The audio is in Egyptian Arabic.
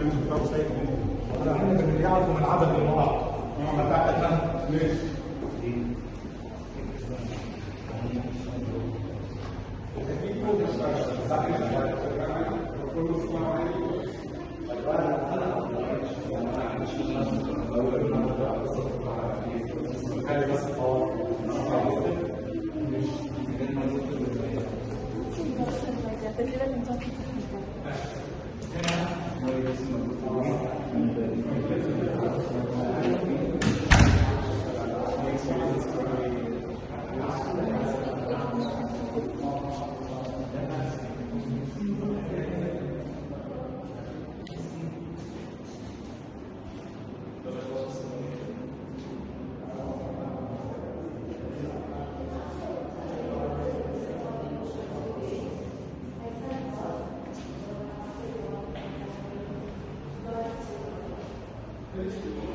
اليوم بتاعه سيء انا عندك المليارات ومن عدد المواقع ما تعرف ليش؟ Thank you.